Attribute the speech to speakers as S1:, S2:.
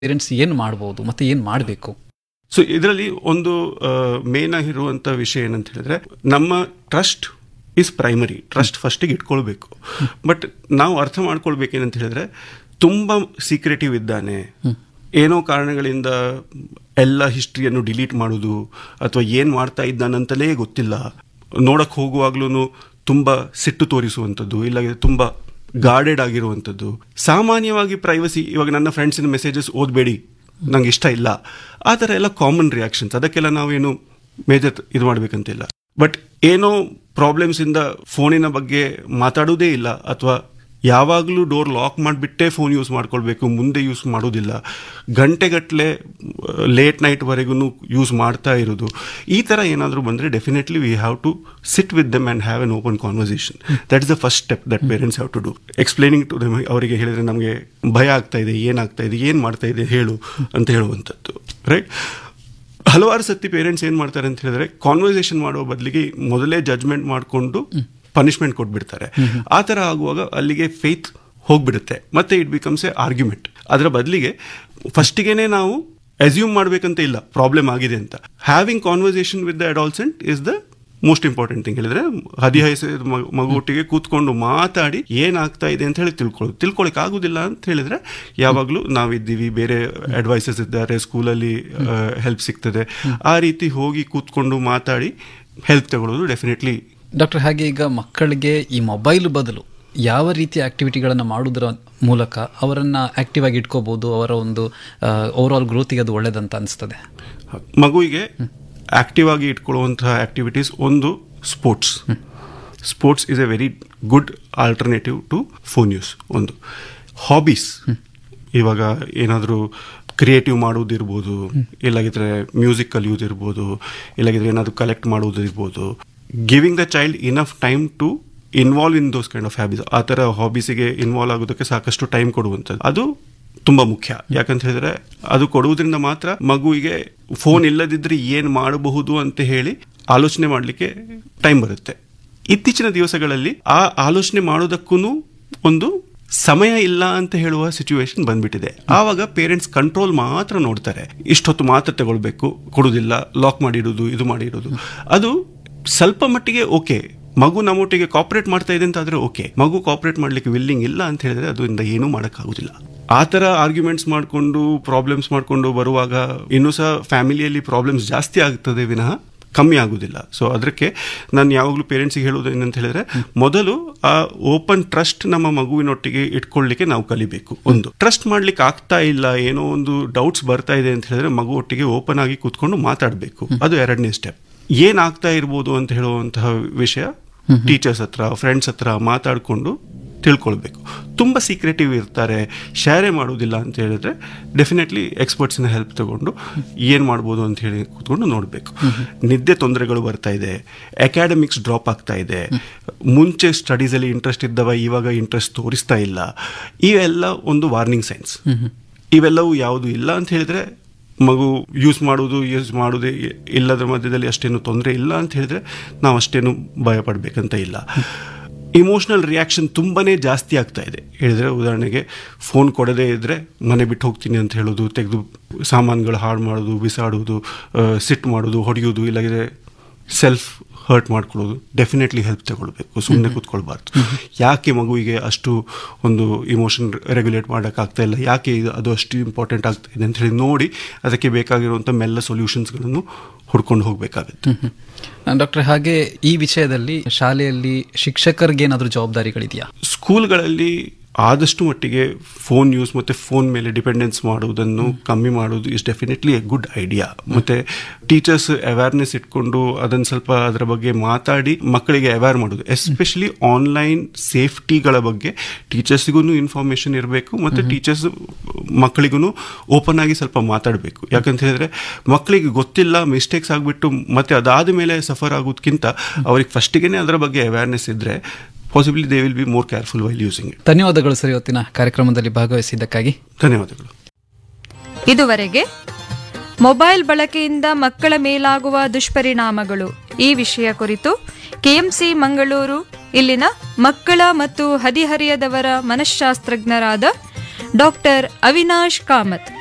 S1: parents ಏನು ಮಾಡ್ಬೋದು ಮತ್ತೆ ಏನು ಮಾಡಬೇಕು
S2: ಸೊ ಇದರಲ್ಲಿ ಒಂದು ಮೇನ್ ಆಗಿರುವಂತ ವಿಷಯ ಏನಂತ ಹೇಳಿದ್ರೆ ನಮ್ಮ ಟ್ರಸ್ಟ್ ಇಸ್ ಪ್ರೈಮರಿ ಟ್ರಸ್ಟ್ ಫಸ್ಟಿಗೆ ಇಟ್ಕೊಳ್ಬೇಕು ಬಟ್ ನಾವು ಅರ್ಥ ಮಾಡ್ಕೊಳ್ಬೇಕೇನಂತ ಹೇಳಿದ್ರೆ ತುಂಬಾ ಸೀಕ್ರೆಟಿವ್ ಇದ್ದಾನೆ ಏನೋ ಕಾರಣಗಳಿಂದ ಎಲ್ಲ ಹಿಸ್ಟ್ರಿಯನ್ನು ಡಿಲೀಟ್ ಮಾಡೋದು ಅಥವಾ ಏನ್ ಮಾಡ್ತಾ ಇದ್ದಾನಂತಲೇ ಗೊತ್ತಿಲ್ಲ ನೋಡಕ್ ಹೋಗುವಾಗ್ಲೂ ತುಂಬಾ ಸಿಟ್ಟು ತೋರಿಸುವಂಥದ್ದು ಇಲ್ಲ ತುಂಬಾ ಗಾರ್ಡೆಡ್ ಆಗಿರುವಂಥದ್ದು ಸಾಮಾನ್ಯವಾಗಿ ಪ್ರೈವಸಿ ಇವಾಗ ನನ್ನ ಫ್ರೆಂಡ್ಸಿನ ಮೆಸೇಜಸ್ ಓದಬೇಡಿ ನಂಗೆ ಇಷ್ಟ ಇಲ್ಲ ಆ ಥರ ಎಲ್ಲ ಕಾಮನ್ ರಿಯಾಕ್ಷನ್ಸ್ ಅದಕ್ಕೆಲ್ಲ ನಾವೇನು ಮೇಜರ್ ಇದು ಮಾಡ್ಬೇಕಂತಿಲ್ಲ ಬಟ್ ಏನೋ ಪ್ರಾಬ್ಲಮ್ಸ್ ಇಂದ ಫೋನಿನ ಬಗ್ಗೆ ಮಾತಾಡೋದೇ ಇಲ್ಲ ಅಥವಾ ಯಾವಾಗಲೂ ಡೋರ್ ಲಾಕ್ ಮಾಡಿಬಿಟ್ಟೇ ಫೋನ್ ಯೂಸ್ ಮಾಡ್ಕೊಳ್ಬೇಕು ಮುಂದೆ ಯೂಸ್ ಮಾಡೋದಿಲ್ಲ ಗಂಟೆಗಟ್ಟಲೆ ಲೇಟ್ ನೈಟ್ವರೆಗೂ ಯೂಸ್ ಮಾಡ್ತಾ ಇರೋದು ಈ ಥರ ಏನಾದರೂ ಬಂದರೆ definitely we have to sit with them and have an open conversation that is the first step that parents have to do explaining to them ಅವರಿಗೆ ಹೇಳಿದರೆ ನಮಗೆ ಭಯ ಆಗ್ತಾ ಇದೆ ಏನಾಗ್ತಾ ಇದೆ ಏನು ಮಾಡ್ತಾ ಇದೆ ಹೇಳು ಅಂತ ಹೇಳುವಂಥದ್ದು ರೈಟ್ ಹಲವಾರು ಸತಿ ಪೇರೆಂಟ್ಸ್ ಏನ್ ಮಾಡ್ತಾರೆ ಅಂತ ಹೇಳಿದ್ರೆ ಕಾನ್ವರ್ಸೇಷನ್ ಮಾಡೋ ಬದಲಿಗೆ ಮೊದಲೇ ಜಜ್ಮೆಂಟ್ ಮಾಡಿಕೊಂಡು ಪನಿಷ್ಮೆಂಟ್ ಕೊಟ್ಬಿಡ್ತಾರೆ ಆ ತರ ಆಗುವಾಗ ಅಲ್ಲಿಗೆ ಫೇತ್ ಹೋಗ್ಬಿಡುತ್ತೆ ಮತ್ತೆ ಇಟ್ ಬಿಕಮ್ಸ್ ಎ ಆರ್ಗ್ಯುಮೆಂಟ್ ಅದರ ಬದಲಿಗೆ ಫಸ್ಟಿಗೆನೆ ನಾವು ಅಸ್ಯೂಮ್ ಮಾಡ್ಬೇಕಂತ ಇಲ್ಲ ಪ್ರಾಬ್ಲಮ್ ಆಗಿದೆ ಅಂತ having conversation with the adolescent is the most important thing ಹೇಳಿದ್ರೆ ಹದಿಹೈಸಿದ ಮಗು ಒಟ್ಟಿಗೆ ಕೂತ್ಕೊಂಡು ಮಾತಾಡಿ ಏನಾಗ್ತಾ ಇದೆ ಅಂತ ಹೇಳಿ ತಿಳ್ಕೊಳ್ಳೋದು ತಿಳ್ಕೊಳಕ್ ಆಗುದಿಲ್ಲ ಅಂತ ಹೇಳಿದ್ರೆ ಯಾವಾಗಲೂ ನಾವಿದ್ದೀವಿ ಬೇರೆ ಅಡ್ವೈಸಸ್ ಇದ್ದಾರೆ ಸ್ಕೂಲಲ್ಲಿ ಹೆಲ್ಪ್ ಸಿಗ್ತದೆ ಆ ರೀತಿ ಹೋಗಿ ಕೂತ್ಕೊಂಡು ಮಾತಾಡಿ ಹೆಲ್ಪ್ ತಗೊಳ್ಳೋದು ಡೆಫಿನೆಟ್ಲಿ
S1: ಡಾಕ್ಟರ್ ಹಾಗೆ ಈಗ ಮಕ್ಕಳಿಗೆ ಈ ಮೊಬೈಲ್ ಬದಲು ಯಾವ ರೀತಿಯ ಆಕ್ಟಿವಿಟಿಗಳನ್ನು ಮಾಡೋದ್ರ ಮೂಲಕ ಅವರನ್ನ ಆಕ್ಟಿವ್ ಆಗಿ ಇಟ್ಕೋಬಹುದು ಅವರ ಒಂದು ಓವರ್ ಆಲ್ ಗ್ರೋತಿಗೆ ಅದು ಒಳ್ಳೇದಂತ ಅನಿಸ್ತದೆ
S2: ಮಗುವಿಗೆ ಆಕ್ಟಿವ್ ಆಗಿ ಇಟ್ಕೊಳ್ಳುವಂತಹ ಆಕ್ಟಿವಿಟೀಸ್ ಒಂದು sports sports is a very good alternative to phone use ಒಂದು ಹಾಬೀಸ್ ಇವಾಗ ಏನಾದರೂ ಕ್ರಿಯೇಟಿವ್ ಮಾಡೋದಿರ್ಬೋದು ಇಲ್ಲಾಗಿದ್ರೆ ಮ್ಯೂಸಿಕ್ ಕಲಿಯೋದಿರ್ಬೋದು ಇಲ್ಲಾಗಿದ್ರೆ ಏನಾದರೂ ಕಲೆಕ್ಟ್ ಮಾಡೋದಿರ್ಬೋದು giving the child enough time to involve in those kind of hobbies ಆ ಥರ ಹಾಬೀಸಿಗೆ ಇನ್ವಾಲ್ವ್ ಆಗೋದಕ್ಕೆ ಸಾಕಷ್ಟು ಟೈಮ್ ಕೊಡುವಂಥದ್ದು ಅದು ತುಂಬಾ ಮುಖ್ಯ ಯಾಕಂತ ಹೇಳಿದ್ರೆ ಅದು ಕೊಡುವುದರಿಂದ ಮಾತ್ರ ಮಗುವಿಗೆ ಫೋನ್ ಇಲ್ಲದಿದ್ರೆ ಏನ್ ಮಾಡಬಹುದು ಅಂತ ಹೇಳಿ ಆಲೋಚನೆ ಮಾಡಲಿಕ್ಕೆ ಟೈಮ್ ಬರುತ್ತೆ ಇತ್ತೀಚಿನ ದಿವಸಗಳಲ್ಲಿ ಆ ಆಲೋಚನೆ ಮಾಡೋದಕ್ಕೂ ಒಂದು ಸಮಯ ಇಲ್ಲ ಅಂತ ಹೇಳುವ ಸಿಚುವೇಶನ್ ಬಂದ್ಬಿಟ್ಟಿದೆ ಆವಾಗ ಪೇರೆಂಟ್ಸ್ ಕಂಟ್ರೋಲ್ ಮಾತ್ರ ನೋಡ್ತಾರೆ ಇಷ್ಟೊತ್ತು ಮಾತ್ರ ತಗೊಳ್ಬೇಕು ಕೊಡುದಿಲ್ಲ ಲಾಕ್ ಮಾಡಿಡೋದು ಇದು ಮಾಡಿಡೋದು ಅದು ಸ್ವಲ್ಪ ಮಟ್ಟಿಗೆ ಓಕೆ ಮಗು ನಮ್ಮೊಟ್ಟಿಗೆ ಕಾಪರೇಟ್ ಮಾಡ್ತಾ ಇದೆ ಅಂತ ಆದ್ರೆ ಓಕೆ ಮಗು ಕಾಪರೇಟ್ ಮಾಡ್ಲಿಕ್ಕೆ ವಿಲ್ಲಿಂಗ್ ಇಲ್ಲ ಅಂತ ಹೇಳಿದ್ರೆ ಅದರಿಂದ ಏನೂ ಮಾಡೋಕ್ಕಾಗೋದಿಲ್ಲ ಆ ಥರ ಆರ್ಗ್ಯುಮೆಂಟ್ಸ್ ಮಾಡಿಕೊಂಡು ಪ್ರಾಬ್ಲಮ್ಸ್ ಮಾಡಿಕೊಂಡು ಬರುವಾಗ ಇನ್ನೂ ಸಹ ಫ್ಯಾಮಿಲಿಯಲ್ಲಿ ಪ್ರಾಬ್ಲಮ್ಸ್ ಜಾಸ್ತಿ ಆಗ್ತದೆ ವಿನಃ ಕಮ್ಮಿ ಆಗುದಿಲ್ಲ ಸೊ ಅದಕ್ಕೆ ನಾನು ಯಾವಾಗಲೂ ಪೇರೆಂಟ್ಸಿಗೆ ಹೇಳೋದು ಏನಂತ ಹೇಳಿದ್ರೆ ಮೊದಲು ಆ ಓಪನ್ ಟ್ರಸ್ಟ್ ನಮ್ಮ ಮಗುವಿನೊಟ್ಟಿಗೆ ಇಟ್ಕೊಳ್ಳಿಕ್ಕೆ ನಾವು ಕಲಿಬೇಕು ಒಂದು ಟ್ರಸ್ಟ್ ಮಾಡ್ಲಿಕ್ಕೆ ಆಗ್ತಾ ಇಲ್ಲ ಏನೋ ಒಂದು ಡೌಟ್ಸ್ ಬರ್ತಾ ಇದೆ ಅಂತ ಹೇಳಿದ್ರೆ ಮಗು ಒಟ್ಟಿಗೆ ಓಪನ್ ಆಗಿ ಕೂತ್ಕೊಂಡು ಮಾತಾಡಬೇಕು ಅದು ಎರಡನೇ ಸ್ಟೆಪ್ ಏನಾಗ್ತಾ ಇರ್ಬೋದು ಅಂತ ಹೇಳುವಂತಹ ವಿಷಯ ಟೀಚರ್ಸ್ ಹತ್ರ ಫ್ರೆಂಡ್ಸ್ ಹತ್ರ ಮಾತಾಡಿಕೊಂಡು ತಿಳ್ಕೊಳ್ಬೇಕು ತುಂಬ ಸೀಕ್ರೆಟಿವ್ ಇರ್ತಾರೆ ಶೇರೇ ಮಾಡೋದಿಲ್ಲ ಅಂತ ಹೇಳಿದ್ರೆ ಡೆಫಿನೆಟ್ಲಿ ಎಕ್ಸ್ಪರ್ಟ್ಸಿನ ಹೆಲ್ಪ್ ತಗೊಂಡು ಏನು ಮಾಡ್ಬೋದು ಅಂತ ಹೇಳಿ ಕೂತ್ಕೊಂಡು ನೋಡಬೇಕು ನಿದ್ದೆ ತೊಂದರೆಗಳು ಬರ್ತಾ ಇದೆ ಅಕಾಡೆಮಿಕ್ಸ್ ಡ್ರಾಪ್ ಆಗ್ತಾ ಇದೆ ಮುಂಚೆ ಸ್ಟಡೀಸಲ್ಲಿ ಇಂಟ್ರೆಸ್ಟ್ ಇದ್ದವ ಇವಾಗ ಇಂಟ್ರೆಸ್ಟ್ ತೋರಿಸ್ತಾ ಇಲ್ಲ ಇವೆಲ್ಲ ಒಂದು ವಾರ್ನಿಂಗ್ ಸೈನ್ಸ್ ಇವೆಲ್ಲವೂ ಯಾವುದು ಇಲ್ಲ ಅಂತ ಹೇಳಿದ್ರೆ ಮಗು ಯೂಸ್ ಮಾಡೋದು ಯೂಸ್ ಮಾಡೋದೇ ಇಲ್ಲದ್ರ ಮಧ್ಯದಲ್ಲಿ ಅಷ್ಟೇನು ತೊಂದರೆ ಇಲ್ಲ ಅಂತ ಹೇಳಿದ್ರೆ ನಾವು ಅಷ್ಟೇನು ಭಯ ಪಡಬೇಕಂತ ಇಲ್ಲ ಇಮೋಷನಲ್ ರಿಯಾಕ್ಷನ್ ತುಂಬಾನೇ ಜಾಸ್ತಿ ಆಗ್ತಾ ಇದೆ ಹೇಳಿದ್ರೆ ಉದಾಹರಣೆಗೆ ಫೋನ್ ಕೊಡದೇ ಇದ್ರೆ ಮನೆ ಬಿಟ್ಟು ಹೋಗ್ತೀನಿ ಅಂತ ಹೇಳೋದು ತೆಗೆದು ಸಾಮಾನುಗಳು ಹಾಳು ಮಾಡೋದು ಬಿಸಾಡೋದು ಸಿಟ್ ಮಾಡೋದು ಹೊಡೆಯೋದು ಇಲ್ಲಾಗಿದ್ರೆ ಸೆಲ್ಫ್ ಹರ್ಟ್ ಮಾಡ್ಕೊಳ್ಳೋದು ಡೆಫಿನೆಟ್ಲಿ ಹೆಲ್ಪ್ ತಗೊಳ್ಬೇಕು ಸುಮ್ಮನೆ ಕೂತ್ಕೊಳ್ಬಾರ್ದು ಯಾಕೆ ಮಗುವಿಗೆ ಅಷ್ಟು ಒಂದು ಇಮೋಷನ್ ರೆಗ್ಯುಲೇಟ್ ಮಾಡೋಕ್ಕಾಗ್ತಾ ಇಲ್ಲ ಯಾಕೆ ಇದು ಅದು ಅಷ್ಟು ಇಂಪಾರ್ಟೆಂಟ್ ಆಗ್ತಾ ಇದೆ ಅಂತ ಹೇಳಿ ನೋಡಿ ಅದಕ್ಕೆ ಬೇಕಾಗಿರುವಂಥ ಮೆಲ್ಲ ಸೊಲ್ಯೂಷನ್ಸ್ಗಳನ್ನು ಹುಡ್ಕೊಂಡು ಹೋಗಬೇಕಾಗುತ್ತೆ
S1: ಡಾಕ್ಟರ್ ಹಾಗೆ ಈ ವಿಷಯದಲ್ಲಿ ಶಾಲೆಯಲ್ಲಿ ಶಿಕ್ಷಕರಿಗೆ ಏನಾದರೂ ಜವಾಬ್ದಾರಿಗಳಿದೆಯಾ
S2: ಸ್ಕೂಲ್ಗಳಲ್ಲಿ ಆದಷ್ಟು ಮಟ್ಟಿಗೆ ಫೋನ್ ಯೂಸ್ ಮತ್ತೆ ಫೋನ್ ಮೇಲೆ ಡಿಪೆಂಡೆನ್ಸ್ ಮಾಡುವುದನ್ನು ಕಮ್ಮಿ ಮಾಡೋದು is definitely a good idea ಮತ್ತೆ ಟೀಚರ್ಸ್ ಅವೇರ್ನೆಸ್ ಇಟ್ಕೊಂಡು ಅದನ್ನು ಸ್ವಲ್ಪ ಅದರ ಬಗ್ಗೆ ಮಾತಾಡಿ ಮಕ್ಕಳಿಗೆ ಅವೇರ್ ಮಾಡೋದು ಎಸ್ಪೆಷಲಿ ಆನ್ಲೈನ್ ಸೇಫ್ಟಿಗಳ ಬಗ್ಗೆ ಟೀಚರ್ಸ್ಗೂ ಇನ್ಫಾರ್ಮೇಶನ್ ಇರಬೇಕು ಮತ್ತೆ ಟೀಚರ್ಸ್ ಮಕ್ಕಳಿಗೂ ಓಪನ್ ಆಗಿ ಸ್ವಲ್ಪ ಮಾತಾಡಬೇಕು ಯಾಕಂತ ಹೇಳಿದ್ರೆ ಮಕ್ಕಳಿಗೆ ಗೊತ್ತಿಲ್ಲ ಮಿಸ್ಟೇಕ್ಸ್ ಆಗಿಬಿಟ್ಟು ಮತ್ತೆ ಅದಾದ ಮೇಲೆ ಸಫರ್ ಆಗೋದಕ್ಕಿಂತ ಅವ್ರಿಗೆ ಫಸ್ಟಿಗೆ ಅದರ ಬಗ್ಗೆ ಅವೇರ್ನೆಸ್ ಇದ್ರೆ possibly they will be more careful while using it
S1: ಧನ್ಯವಾದಗಳು ಸರ್ ಇವತ್ತಿನ ಕಾರ್ಯಕ್ರಮದಲ್ಲಿ ಭಾಗವಹಿಸಿದ್ದಕ್ಕಾಗಿ
S2: ಧನ್ಯವಾದಗಳು
S3: ಇದುವರೆಗೆ ಮೊಬೈಲ್ ಬಳಕೆಯಿಂದ ಮಕ್ಕಳ ಮೇಲಾಗುವ ದುಷ್ಪರಿಣಾಮಗಳು ಈ ವಿಷಯ ಕುರಿತು ಕೆಎಂಸಿ ಮಂಗಳೂರು ಇಲ್ಲಿನ ಮಕ್ಕಳ ಮತ್ತು ಹದಿಹರಿಯದವರ ಮನಃಶಾಸ್ತ್ರಜ್ಞರಾದ ಡಾಕ್ಟರ್ ಅವಿನಾಶ್ ಕಾಮತ್